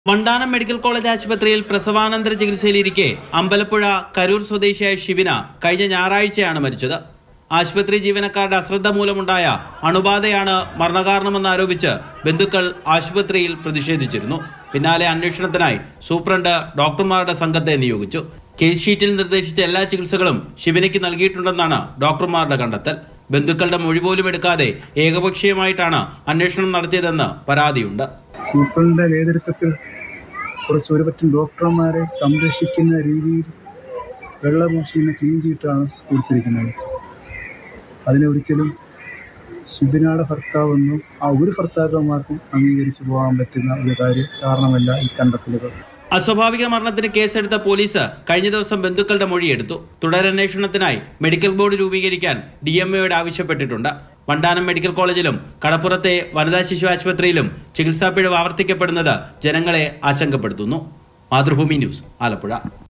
Vandanam medical college ആശുപത്രിയിൽ പ്രസവാനന്തര ചികിത്സയിലിരിക്കെ അമ്പലപ്പുഴ കരൂർ സ്വദേശിയായ ഷിബിന കഴിഞ്ഞ ഞായറാഴ്ചയാണ് മരിച്ചത് ആശുപത്രി ജീവനക്കാരുടെ അശ്രദ്ധ മൂലമുണ്ടായ അണുബാധയാണ് മരണകാരണമെന്ന് ആരോപിച്ച് ബന്ധുക്കൾ ആശുപത്രിയിൽ പ്രതിഷേധിച്ചിരുന്നു പിന്നാലെ അന്വേഷണത്തിനായി സൂപ്രണ്ട് ഡോക്ടർമാരുടെ സംഘത്തെ നിയോഗിച്ചു കേസ് ഷീറ്റിൽ നിർദ്ദേശിച്ച എല്ലാ ചികിത്സകളും ഷിബിനയ്ക്ക് നൽകിയിട്ടുണ്ടെന്നാണ് ഡോക്ടർമാരുടെ കണ്ടെത്തൽ ബന്ധുക്കളുടെ മൊഴി പോലും എടുക്കാതെ ഏകപക്ഷീയമായിട്ടാണ് അന്വേഷണം നടത്തിയതെന്ന് പരാതിയുണ്ട് സൂപ്രണ്ടിൻ്റെ നേതൃത്വത്തിൽ കുറച്ച് ഒരുപറ്റം ഡോക്ടർമാരെ സംരക്ഷിക്കുന്ന രീതിയിൽ വെള്ളപൂശിനെ ക്ലീൻ ചെയ്തിട്ടാണ് കൊടുത്തിരിക്കുന്നത് അതിനെ ഒരിക്കലും ശുദ്ധിനാട് ഭർത്താവെന്നും ആ ഒരു ഭർത്താക്കന്മാർക്കും അംഗീകരിച്ചു പോകാൻ പറ്റുന്ന ഒരു കാര്യം കാരണമല്ല ഈ കണ്ടെത്തലുകൾ അസ്വാഭാവിക മരണത്തിന് കേസെടുത്ത പോലീസ് കഴിഞ്ഞ ദിവസം ബന്ധുക്കളുടെ മൊഴിയെടുത്തു തുടരന്വേഷണത്തിനായി മെഡിക്കൽ ബോർഡ് രൂപീകരിക്കാൻ ഡി എം എയോട് ആവശ്യപ്പെട്ടിട്ടുണ്ട് വണ്ടാനം മെഡിക്കൽ കോളേജിലും കടപ്പുറത്തെ വനിതാ ശിശു ആശുപത്രിയിലും ചികിത്സാ പിഴവ് ആവർത്തിക്കപ്പെടുന്നത് ജനങ്ങളെ ആശങ്കപ്പെടുത്തുന്നു മാതൃഭൂമി ന്യൂസ് ആലപ്പുഴ